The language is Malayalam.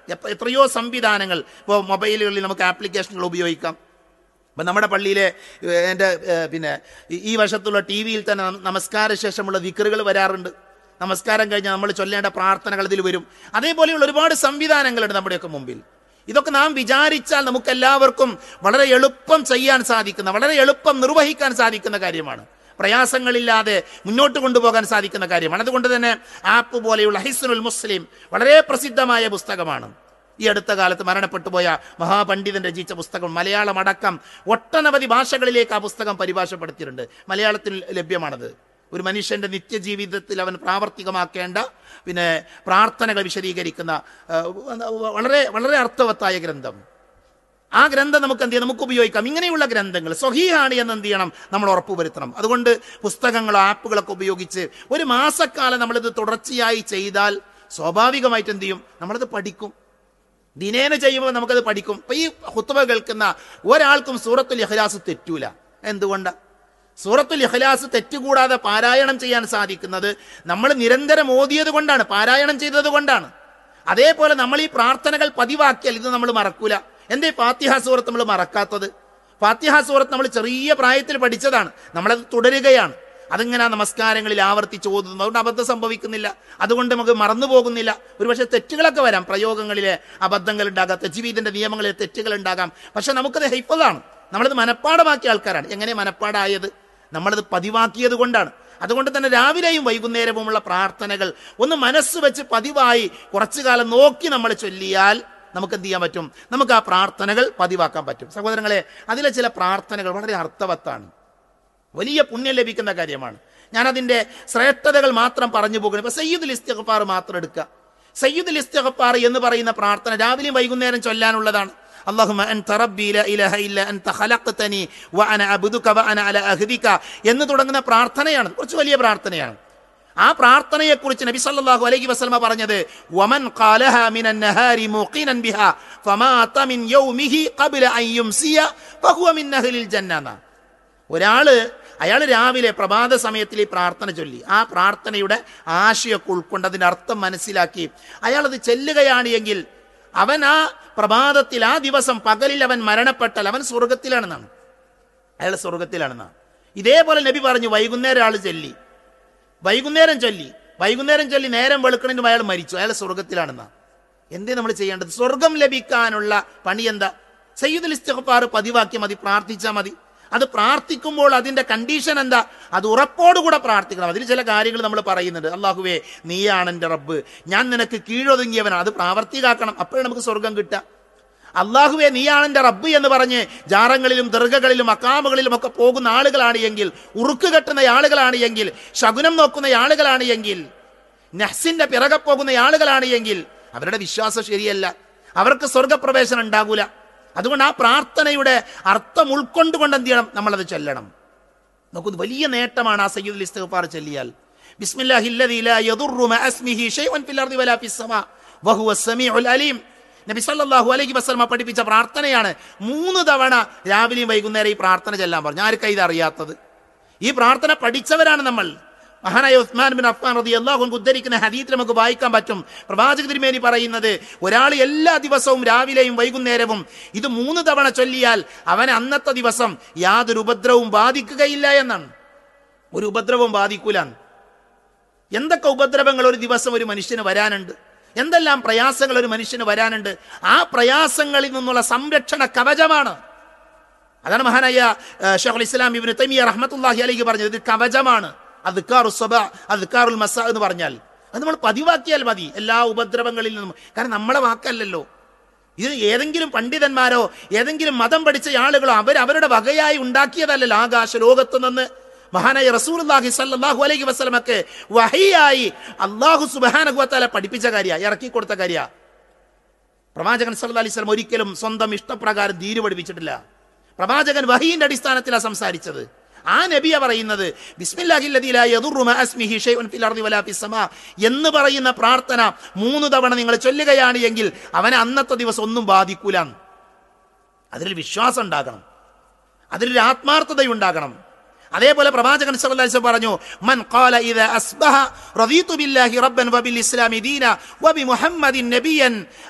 എപ്പ- എത്രയോ സംവിധാനങ്ങൾ ഇപ്പോൾ മൊബൈലുകളിൽ നമുക്ക് ആപ്ലിക്കേഷനുകൾ ഉപയോഗിക്കാം അപ്പം നമ്മുടെ പള്ളിയിലെ ഏഹ്, എൻ്റെ ഏഹ്, പിന്നെ ഈ- ഈ വശത്തുള്ള ടി വിയിൽ തന്നെ നം- നമസ്കാര ശേഷമുള്ള വിക്കറുകൾ വരാറുണ്ട് നമസ്കാരം കഴിഞ്ഞാൽ നമ്മൾ ചൊല്ലേണ്ട പ്രാർത്ഥനകൾ ഇതിൽ വരും അതേപോലെയുള്ള ഒരുപാട് സംവിധാനങ്ങളുണ്ട് നമ്മുടെയൊക്കെ മുമ്പിൽ ഇതൊക്കെ നാം വിചാരിച്ചാൽ നമുക്ക് എല്ലാവർക്കും വളരെ എളുപ്പം ചെയ്യാൻ സാധിക്കുന്ന വളരെ എളുപ്പം നിർവഹിക്കാൻ സാധിക്കുന്ന കാര്യമാണ് പ്രയാസങ്ങളില്ലാതെ മുന്നോട്ട് കൊണ്ടുപോകാൻ സാധിക്കുന്ന കാര്യമാണ് അതുകൊണ്ട് തന്നെ ആപ്പ് പോലെയുള്ള ഹിസ്നുൽ മുസ്ലിം വളരെ പ്രസിദ്ധമായ പുസ്തകമാണ് ഈ അടുത്ത കാലത്ത് മരണപ്പെട്ടു പോയ മഹാപണ്ഡിതൻ രചിച്ച പുസ്തകം മലയാളം അടക്കം ഒട്ടനവധി ഭാഷകളിലേക്ക് ആ പുസ്തകം പരിഭാഷപ്പെടുത്തിയിട്ടുണ്ട് മലയാളത്തിൽ ലഭ്യമാണത് ഒരു മനുഷ്യന്റെ നിത്യജീവിതത്തിൽ അവൻ പ്രാവർത്തികമാക്കേണ്ട പിന്നെ പ്രാർത്ഥനകൾ വിശദീകരിക്കുന്ന ആ, വളരെ വളരെ അർത്ഥവത്തായ ഗ്രന്ഥം ആ ഗ്രന്ഥം നമുക്ക് എന്ത് ചെയ്യാം നമുക്ക് ഉപയോഗിക്കാം ഇങ്ങനെയുള്ള ഗ്രന്ഥങ്ങൾ സ്വഹീഹാണ് എന്ന് എന്ത് ചെയ്യണം നമ്മൾ ഉറപ്പുവരുത്തണം അതുകൊണ്ട് പുസ്തകങ്ങളോ ആപ്പുകളൊക്കെ ഉപയോഗിച്ച് ഒരു മാസക്കാലം നമ്മളിത് തുടർച്ചയായി ചെയ്താൽ സ്വാഭാവികമായിട്ട് എന്ത് ചെയ്യും നമ്മളിത് പഠിക്കും ദിനേന ചെയ്യുമ്പോൾ നമുക്കത് പഠിക്കും ഇപ്പൊ ഈ ഹുത്തുബ കേൾക്കുന്ന ഒരാൾക്കും സൂറത്തുൽ ഇഖ്ലാസ് തെറ്റൂല എന്തുകൊണ്ടാ സൂറത്തുൽ ഇഖ്ലാസ് തെറ്റുകൂടാതെ പാരായണം ചെയ്യാൻ സാധിക്കുന്നത് നമ്മൾ നിരന്തരം ഓതിയത് കൊണ്ടാണ് പാരായണം ചെയ്തത് കൊണ്ടാണ് അതേപോലെ നമ്മൾ ഈ പ്രാർത്ഥനകൾ പതിവാക്കിയാൽ ഇത് നമ്മൾ മറക്കൂല എന്തേ ഫാത്തിഹ സൂറത്ത് നമ്മൾ മറക്കാത്തത് ഫാത്തിഹ സൂറത്ത് നമ്മൾ ചെറിയ പ്രായത്തിൽ പഠിച്ചതാണ് നമ്മളത് തുടരുകയാണ് അതിങ്ങനെ ആ നമസ്കാരങ്ങളിൽ ആവർത്തിച്ച് ഓതുന്നു അതുകൊണ്ട് അബദ്ധം സംഭവിക്കുന്നില്ല അതുകൊണ്ട് നമുക്ക് മറന്നു പോകുന്നില്ല ഒരുപക്ഷെ തെറ്റുകളൊക്കെ വരാം പ്രയോഗങ്ങളിലെ അബദ്ധങ്ങൾ ഉണ്ടാകാം തെജീവീദിന്റെ നിയമങ്ങളിൽ തെറ്റുകൾ ഉണ്ടാകാം പക്ഷെ നമുക്കത് ഹൈഫലാണ് നമ്മളത് മനഃപ്പാടമാക്കിയ ആൾക്കാരാണ് എങ്ങനെ മനഃപ്പാടായത് നമ്മളത് പതിവാക്കിയത് കൊണ്ടാണ് അതുകൊണ്ട് തന്നെ രാവിലെയും വൈകുന്നേരവുമുള്ള പ്രാർത്ഥനകൾ ഒന്ന് മനസ്സ് വെച്ച് പതിവായി കുറച്ചു കാലം നോക്കി നമ്മൾ ചൊല്ലിയാൽ നമുക്ക് എന്ത് ചെയ്യാൻ പറ്റും നമുക്ക് ആ പ്രാർത്ഥനകൾ പതിവാക്കാൻ പറ്റും സഹോദരങ്ങളെ അതിലെ ചില പ്രാർത്ഥനകൾ വളരെ അർത്ഥവത്താണ് വലിയ പുണ്യം ലഭിക്കുന്ന കാര്യമാണ് ഞാനതിൻ്റെ ശ്രേഷ്ഠതകൾ മാത്രം പറഞ്ഞു പോകുന്നു ഇപ്പൊ സയ്യിദുൽ ഇസ്തിഗ്ഫാർ മാത്രം എടുക്കുക സയ്യിദുൽ ഇസ്തിഗ്ഫാർ എന്ന് പറയുന്ന പ്രാർത്ഥന രാവിലെയും വൈകുന്നേരം ചൊല്ലാനുള്ളതാണ് അള്ളാഹുമ അൻത റബ്ബി ലാ ഇലാഹ ഇല്ല അൻത ഖലഖ്തനി വഅന അബ്ദുക വഅന അല അഹ്ദിക എന്ന് തുടങ്ങുന്ന പ്രാർത്ഥനയാണ് കുറച്ച് വലിയ പ്രാർത്ഥനയാണ് ആ പ്രാർത്ഥനയെക്കുറിച്ച് നബി സല്ലല്ലാഹു അലൈഹി വസല്ലമ പറഞ്ഞത് വമൻ ഖാലഹ മിനൻ നഹാരി മുഖിനൻ ബിഹാ ഫമാത മിൻ യൗമിഹി ഖബ്ല അൻ യുംസിയ ഫഹുവ മിൻ അഹ്ലിൽ ജന്ന എന്നാ. ഒരാള് അയാൾ രാവിലെ പ്രഭാത സമയത്തിൽ ഈ പ്രാർത്ഥന ചൊല്ലി ആ പ്രാർത്ഥനയുടെ ആശയൊക്കെ ഉൾക്കൊണ്ട് അതിന്റെ അർത്ഥം മനസ്സിലാക്കി അയാൾ അത് ചെല്ലുകയാണ് എങ്കിൽ അവൻ ആ പ്രഭാതത്തിൽ ആ ദിവസം പകലിൽ അവൻ മരണപ്പെട്ടാൽ അവൻ സ്വർഗത്തിലാണെന്നാണ് അയാൾ സ്വർഗത്തിലാണെന്നാണ് ഇതേപോലെ നബി പറഞ്ഞു വൈകുന്നേരം ആൾ ചൊല്ലി വൈകുന്നേരം ചൊല്ലി വൈകുന്നേരം ചൊല്ലി നേരം വെളുക്കണിന് അയാൾ മരിച്ചു അയാൾ സ്വർഗത്തിലാണെന്നാ എന്തേ നമ്മൾ ചെയ്യേണ്ടത് സ്വർഗം ലഭിക്കാനുള്ള പണി എന്താ സയ്യിദുൽ ഇസ്തിഗ്ഫാർ പതിവാക്കി മതി പ്രാർത്ഥിച്ചാൽ മതി അത് പ്രാർത്ഥിക്കുമ്പോൾ അതിന്റെ കണ്ടീഷൻ എന്താ അത് ഉറപ്പോടുകൂടെ പ്രാർത്ഥിക്കണം അതിൽ ചില കാര്യങ്ങൾ നമ്മൾ പറയുന്നുണ്ട് അള്ളാഹുവേ നീയാണ് എൻ്റെ റബ്ബ് ഞാൻ നിനക്ക് കീഴൊതുങ്ങിയവനാണ് അത് പ്രാവർത്തികാക്കണം അപ്പോഴേ നമുക്ക് സ്വർഗം കിട്ടുക അള്ളാഹുവെ നീയാണ് എൻ്റെ റബ്ബ് എന്ന് പറഞ്ഞ് ജാറങ്ങളിലും ദീർഘകളിലും അക്കാമുകളിലും ഒക്കെ പോകുന്ന ആളുകളാണ് എങ്കിൽ ഉറുക്ക് കെട്ടുന്ന ആളുകളാണ് എങ്കിൽ ശകുനം നോക്കുന്ന ആളുകളാണ് എങ്കിൽ നഹ്സിന്റെ പിറകെ പോകുന്ന ആളുകളാണ് എങ്കിൽ അവരുടെ വിശ്വാസം ശരിയല്ല അവർക്ക് സ്വർഗപ്രവേശനം ഉണ്ടാകൂല അതുകൊണ്ട് ആ പ്രാർത്ഥനയുടെ അർത്ഥം ഉൾക്കൊണ്ടുകൊണ്ട് എന്ത് ചെയ്യണം നമ്മളത് ചൊല്ലണം നോക്കൂ വലിയ നേട്ടമാണ് ആ സയ്യിദുൽ ഇസ്തിഗ്ഫാർ ചൊല്ലിയാൽ ബിസ്മില്ലാഹില്ലദീ ലാ യദുറു മഅ ഇസ്മിഹി ഷൈഉൻ ഫിൽ അർദി വലാ ഫിസ് സമാ വഹുവ സമീഉൽ അലീം നബി സല്ലല്ലാഹു അലൈഹി വസല്ലമ പഠിപ്പിച്ച പ്രാർത്ഥനയാണ് മൂന്ന് തവണ രാവിലെയും വൈകുന്നേരം ഈ പ്രാർത്ഥന ചെല്ലാൻ പറഞ്ഞു ആർക്കാ ഇത് അറിയാത്തത് ഈ പ്രാർത്ഥന പഠിച്ചവരാണ് നമ്മൾ മഹാനായ ഉസ്മാൻ ബിൻ അഫ്ഫാൻ റതി അള്ളാഹു ഉദ്ധരിക്കുന്ന ഹദീത്തിൽ നമുക്ക് വായിക്കാൻ പറ്റും പ്രവാചക തിരുമേനി പറയുന്നത് ഒരാൾ എല്ലാ ദിവസവും രാവിലെയും വൈകുന്നേരവും ഇത് മൂന്ന് തവണ ചൊല്ലിയാൽ അവൻ അന്നത്തെ ദിവസം യാതൊരു ഉപദ്രവവും ബാധിക്കുകയില്ല എന്നാണ് ഒരു ഉപദ്രവവും ബാധിക്കൂല എന്തൊക്കെ ഉപദ്രവങ്ങൾ ഒരു ദിവസം ഒരു മനുഷ്യന് വരാനുണ്ട് എന്തെല്ലാം പ്രയാസങ്ങൾ ഒരു മനുഷ്യന് വരാനുണ്ട് ആ പ്രയാസങ്ങളിൽ നിന്നുള്ള സംരക്ഷണ കവചമാണ് അതാണ് മഹാനായ ഏഹ്, ഷെയ്ഖുൽ ഇസ്ലാം ഇബ്നു തൈമിയ റഹ്മത്തുള്ളാഹി അലൈഹി പറഞ്ഞത് ഇത് കവചമാണ് അദ്കാറു സ്വബ അദ്കാറുൽ മസ എന്ന് പറഞ്ഞാൽ അത് നമ്മൾ പതിവാക്കിയാൽ മതി എല്ലാ ഉപദ്രവങ്ങളിൽ നിന്നും കാരണം നമ്മളെ വാക്കല്ലല്ലോ ഇത് ഏതെങ്കിലും പണ്ഡിതന്മാരോ ഏതെങ്കിലും മതം പഠിച്ച ആളുകളോ അവർ അവരുടെ വകയായി ഉണ്ടാക്കിയതല്ലല്ലോ ആകാശ ലോകത്ത് നിന്ന് മഹാനായ റസൂലുള്ളാഹി സല്ലല്ലാഹു അലൈഹി വസല്ലമക്ക് വഹിയായി അള്ളാഹു സുബ്ഹാനഹു വതആല പഠിപ്പിച്ച കാര്യ ഇറക്കി കൊടുത്ത കാര്യ പ്രവാചകൻ സല്ലല്ലാഹു അലൈഹി വസല്ലം ഒരിക്കലും സ്വന്തം ഇഷ്ടപ്രകാരം ധീര് പഠിപ്പിച്ചിട്ടില്ല പ്രവാചകൻ വഹീന്റെ അടിസ്ഥാനത്തിലാണ് സംസാരിച്ചത് ആ നബിയ പറയുന്നത് ബിസ്മില്ലാഹില്ലദീ ലാ യദുറു മഅ ഇസ്മിഹി ഷൈഉൻ ഫിൽ അർദി വലാ ഫിസ് സമാ എന്ന് പറയുന്ന പ്രാർത്ഥന മൂന്ന് തവണ നിങ്ങൾ ചൊല്ലുകയാണ് എങ്കിൽ അവനെ അന്നത്തെ ദിവസം ഒന്നും ബാധിക്കൂല അതിൽ വിശ്വാസം ഉണ്ടാകണം അതിലൊരു ആത്മാർത്ഥതയുണ്ടാകണം അതേപോലെ പ്രവാചകൻ സല്ലല്ലാഹു അലൈഹി വസല്ലം പറഞ്ഞു മൻ ഖാല ഇദാ അസ്ബഹ റദീതു ബില്ലാഹി റബ്ബൻ വബിൽ ഇസ്ലാമി ദീന വബി മുഹമ്മദിൻ നബിയൻ